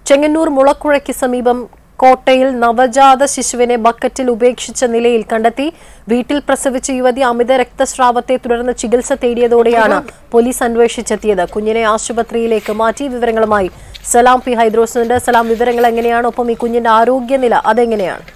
ചെങ്ങന്നൂർ മുളക്കുഴയ്ക്ക് സമീപം കോട്ടയിൽ നവജാത ശിശുവിനെ ബക്കറ്റിൽ ഉപേക്ഷിച്ച നിലയിൽ കണ്ടെത്തി വീട്ടിൽ പ്രസവിച്ച യുവതി അമിത രക്തസ്രാവത്തെ തുടർന്ന് ചികിത്സ തേടിയതോടെയാണ് പോലീസ് അന്വേഷിച്ചെത്തിയത് കുഞ്ഞിനെ ആശുപത്രിയിലേക്ക് മാറ്റി വിവരങ്ങളുമായി സലാം പി ഹൈദ്രോസിനുണ്ട് സലാം വിവരങ്ങൾ എങ്ങനെയാണ് ഒപ്പം ഈ കുഞ്ഞിന്റെ ആരോഗ്യനില അതെങ്ങനെയാണ്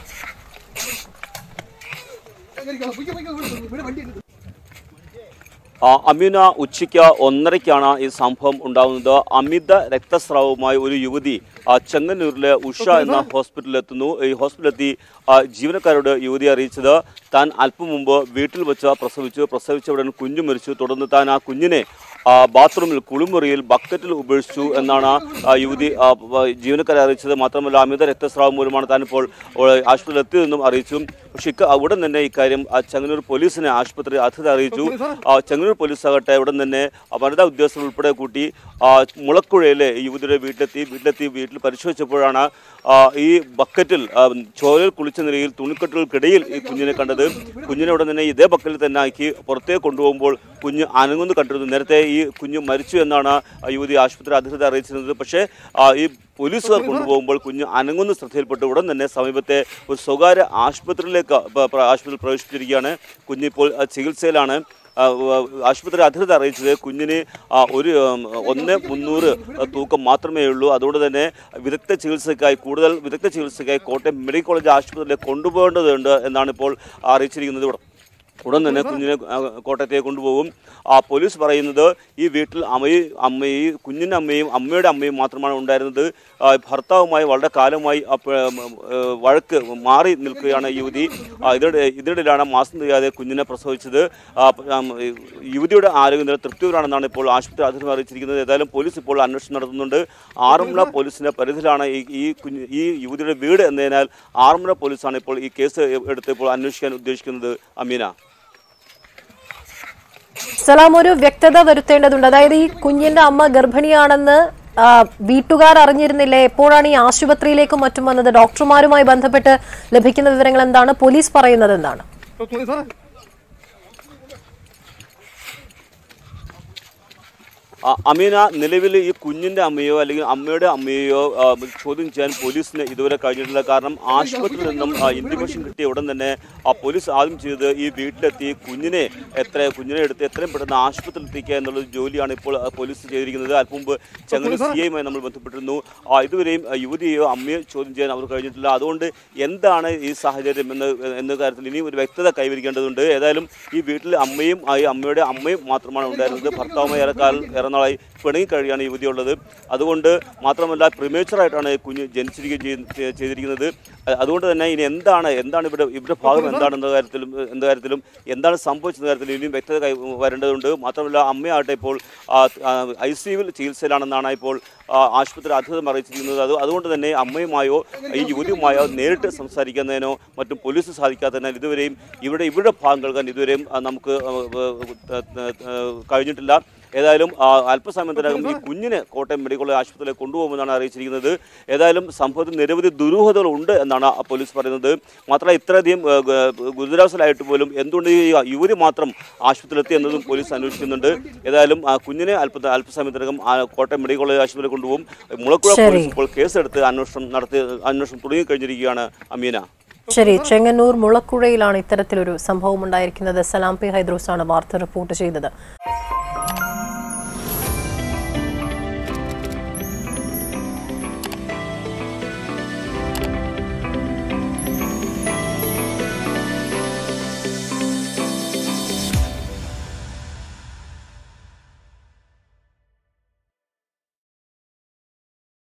ആ, അമീന ഉച്ചയ്ക്ക് ഒന്നരയ്ക്കാണ് ഈ സംഭവം ഉണ്ടാകുന്നത് അമിത രക്തസ്രാവവുമായി ഒരു യുവതി ആ, ചെങ്ങന്നൂരിലെ ഉഷ എന്ന ഹോസ്പിറ്റലിൽ എത്തുന്നു ഈ ഹോസ്പിറ്റലിലെത്തി ആ, ജീവനക്കാരോട് യുവതി അറിയിച്ചത് താൻ അല്പം മുമ്പ് വീട്ടിൽ വെച്ച് പ്രസവിച്ചു പ്രസവിച്ച ഉടൻ കുഞ്ഞു മരിച്ചു തുടർന്ന് താൻ ആ കുഞ്ഞിനെ ആ, ബാത്റൂമിൽ കുളിമുറിയിൽ ബക്കറ്റിൽ ഉപേക്ഷിച്ചു എന്നാണ് ആ, യുവതി ആ, വ- ജീവനക്കാരെ അറിയിച്ചത് മാത്രമല്ല അമിത രക്തസ്രാവം മൂലമാണ് താൻ ഇപ്പോൾ ആശുപത്രിയിൽ എത്തിയതെന്നും അറിയിച്ചു പക്ഷേ ഇക്ക ഉടൻ തന്നെ ഇക്കാര്യം ആ, ചെങ്ങന്നൂർ പോലീസിനെ ആശുപത്രി അധികൃതർ അറിയിച്ചു ആ, ചെങ്ങന്നൂർ പോലീസ് ആകട്ടെ ഉടൻ തന്നെ ആ, വനിതാ ഉദ്യോഗസ്ഥർ ഉൾപ്പെടെ കൂട്ടി ആ, മുളക്കുഴയിലെ ഈ യുവതിയുടെ വീട്ടിലെത്തി വീട്ടിലെത്തി വീട്ടിൽ പരിശോധിച്ചപ്പോഴാണ് ആ, ഈ ബക്കറ്റിൽ ആ, ചോരയിൽ കുളിച്ച നിലയിൽ തുണിക്കെട്ടുകൾക്കിടയിൽ ഈ കുഞ്ഞിനെ കണ്ടത് കുഞ്ഞിനെ ഉടൻ തന്നെ ഇതേ ബക്കറ്റിൽ തന്നെ ആക്കി പുറത്തേക്ക് കൊണ്ടുപോകുമ്പോൾ കുഞ്ഞ് അനങ്ങുന്നു കണ്ടിരുന്നു നേരത്തെ ഈ കുഞ്ഞ് മരിച്ചു എന്നാണ് ആ യുവതി ആശുപത്രി അധികൃതർ അറിയിച്ചിരുന്നത് പക്ഷേ ആ, ഈ പോലീസുകാർ കൊണ്ടുപോകുമ്പോൾ കുഞ്ഞ് അനങ്ങുന്ന ശ്രദ്ധയിൽപ്പെട്ട് ഉടൻ തന്നെ സമീപത്തെ ഒരു സ്വകാര്യ ആശുപത്രിയിലേക്ക് പ- പ്ര- ആശുപത്രിയിൽ പ്രവേശിച്ചിരിക്കുകയാണ് കുഞ്ഞിപ്പോൾ ആ, ചികിത്സയിലാണ് ആ, വ- ആശുപത്രി അധികൃതർ അറിയിച്ചത് കുഞ്ഞിന് ആ, ഒരു ഉം, ഒന്ന് മുന്നൂറ് തൂക്കം മാത്രമേ ഉള്ളൂ അതുകൊണ്ട് തന്നെ വിദഗ്ധ ചികിത്സയ്ക്കായി കൂടുതൽ വിദഗ്ധ ചികിത്സയ്ക്കായി കോട്ടയം മെഡിക്കൽ കോളേജ് ആശുപത്രിയിലേക്ക് കൊണ്ടുപോകേണ്ടതുണ്ട് എന്നാണ് ഇപ്പോൾ അറിയിച്ചിരിക്കുന്നത് ഇവിടെ ഉടൻ തന്നെ കുഞ്ഞിനെ ആ, കോട്ടയത്തേക്ക് കൊണ്ടുപോകും ആ പോലീസ് പറയുന്നത് ഈ വീട്ടിൽ അമ്മയും അമ്മയും ഈ കുഞ്ഞിൻ്റെ അമ്മയും അമ്മയുടെ അമ്മയും മാത്രമാണ് ഉണ്ടായിരുന്നത് ആ, ഭർത്താവുമായി വളരെ കാലമായി ആ, പ- ഉം, ഏ, വഴക്ക് മാറി നിൽക്കുകയാണ് ഈ യുവതി ആ, ഇതിനിടെ ഇതിനിടയിലാണ് മാസം തികയാതെ കുഞ്ഞിനെ പ്രസവിച്ചത് ആ, പ- ആം, ഈ യുവതിയുടെ ആരോഗ്യനില തൃപ്തികരാണെന്നാണ് ഇപ്പോൾ ആശുപത്രി അധികൃതർ അറിയിച്ചിരിക്കുന്നത് ഏതായാലും പോലീസ് ഇപ്പോൾ അന്വേഷണം നടത്തുന്നുണ്ട് ആറന്മുള പോലീസിന്റെ പരിധിയിലാണ് ഈ ഈ കുഞ്ഞ് ഈ യുവതിയുടെ വീട് എന്നതിനാൽ ആറന്മുള പോലീസാണ് ഇപ്പോൾ ഈ കേസ് എടുത്ത് ഇപ്പോൾ അന്വേഷിക്കാൻ ഉദ്ദേശിക്കുന്നത് അമീന സലാം ഒരു വ്യക്തത വരുത്തേണ്ടതുണ്ട് അതായത് ഈ കുഞ്ഞിന്റെ അമ്മ ഗർഭിണിയാണെന്ന് ആ, വീട്ടുകാർ അറിഞ്ഞിരുന്നില്ലേ എപ്പോഴാണ് ഈ ആശുപത്രിയിലേക്കും മറ്റും വന്നത് ഡോക്ടർമാരുമായി ബന്ധപ്പെട്ട് ലഭിക്കുന്ന വിവരങ്ങൾ എന്താണ് പോലീസ് പറയുന്നത് എന്താണ് ആ, അമീന നിലവിൽ ഈ കുഞ്ഞിന്റെ അമ്മയോ അല്ലെങ്കിൽ അമ്മയുടെ അമ്മയോ ആ, ചോദ്യം ചെയ്യാൻ പോലീസിന് ഇതുവരെ കഴിഞ്ഞിട്ടില്ല കാരണം ആശുപത്രിയിൽ നിന്നും ആ, ഇന്റിമേഷൻ കിട്ടിയ ഉടൻ തന്നെ ആ പോലീസ് ആദ്യം ചെയ്തത് ഈ വീട്ടിലെത്തി കുഞ്ഞിനെ എത്ര കുഞ്ഞിനെ എടുത്ത് എത്രയും പെട്ടെന്ന് ആശുപത്രിയിൽ എത്തിക്കുക എന്നുള്ള ജോലിയാണ് ഇപ്പോൾ ആ, പോലീസ് ചെയ്തിരിക്കുന്നത് അല്പം മുമ്പ് ചെങ്ങന്നൂർ സി ഐയുമായി നമ്മൾ ബന്ധപ്പെട്ടിരുന്നു ആ, ഇതുവരെയും ആ, യുവതിയെയോ അമ്മയോ ചോദ്യം ചെയ്യാൻ അവർ കഴിഞ്ഞിട്ടില്ല അതുകൊണ്ട് എന്താണ് ഈ സാഹചര്യം എന്ന എന്ന കാര്യത്തിൽ ഇനിയും ഒരു വ്യക്തത കൈവരിക്കേണ്ടതുണ്ട് ഏതായാലും ഈ വീട്ടിൽ അമ്മയും ആ ഈ അമ്മയുടെ അമ്മയും മാത്രമാണ് ഉണ്ടായിരുന്നത് ഭർത്താവുമായി ഏറെക്കാലം ഏറെ നാളായി പിണങ്ങി കഴിയാണ് യുവതി ഉള്ളത് അതുകൊണ്ട് മാത്രമല്ല പ്രിമേച്ചറായിട്ടാണ് ഈ കുഞ്ഞ് ജനിച്ചിരിക്കുകയും ചെയ്യ- ചെയ്- ചെയ്തിരിക്കുന്നത് അ- അതുകൊണ്ട് തന്നെ ഇനി എന്താണ് എന്താണ് ഇവിടെ ഇവരുടെ ഭാഗം എന്താണെന്ന കാര്യത്തിലും എന്ന കാര്യത്തിലും എന്താണ് സംഭവിച്ചെന്ന കാര്യത്തിലും ഇനിയും വ്യക്തത കൈ വരേണ്ടതുണ്ട് മാത്രമല്ല അമ്മയാകട്ടെ ഇപ്പോൾ ഐ സി യുവിൽ ചികിത്സയിലാണെന്നാണ് ഇപ്പോൾ ആ, ആശുപത്രി അധികൃതർ അറിയിച്ചിരിക്കുന്നത് അത് അതുകൊണ്ട് തന്നെ അമ്മയുമായോ ഈ യുവതിയുമായോ നേരിട്ട് സംസാരിക്കുന്നതിനോ മറ്റും പോലീസ് സാധിക്കാത്തതിനാൽ ഇതുവരെയും ഇവിടെ ഇവരുടെ ഭാഗം കേൾക്കാൻ ഇതുവരെയും ആ, നമുക്ക് ആ, ആ, ആ, ആ, കഴിഞ്ഞിട്ടില്ല ഏതായാലും ആ, അല്പസമയത്തിനകം ഈ കുഞ്ഞിനെ കോട്ടയം മെഡിക്കൽ കോളേജ് ആശുപത്രിയിലേക്ക് കൊണ്ടുപോകുമെന്നാണ് അറിയിച്ചിരിക്കുന്നത് ഏതായാലും സംഭവത്തിൽ നിരവധി ദുരൂഹതകൾ ഉണ്ട് എന്നാണ് ആ പോലീസ് പറയുന്നത് മാത്രമല്ല ഇത്രയധികം ആ, ഗ- ഗുരുതരാവസ്ഥയിലായിട്ട് പോലും എന്തുകൊണ്ട് ഈ യുവതി മാത്രം ആശുപത്രിയിലെത്തി എന്നതും പോലീസ് അന്വേഷിക്കുന്നുണ്ട് ഏതായാലും ആ കുഞ്ഞിനെ അല്പ അല്പസമയത്തിനകം ആ കോട്ടയം മെഡിക്കൽ കോളേജ് ആശുപത്രിയിൽ കൊണ്ടുപോകും മുളക്കുഴ ശരി. പോലീസ് ഇപ്പോൾ കേസെടുത്ത് അന്വേഷണം നടത്തി അന്വേഷണം തുടങ്ങിക്കഴിഞ്ഞിരിക്കുകയാണ് അമീന ശരി ചെങ്ങന്നൂർ മുളക്കുഴയിലാണ് ഇത്തരത്തിലൊരു സംഭവം ഉണ്ടായിരിക്കുന്നത് സലാം പി ഹൈദ്രോസാണ് വാർത്ത റിപ്പോർട്ട് ചെയ്തത്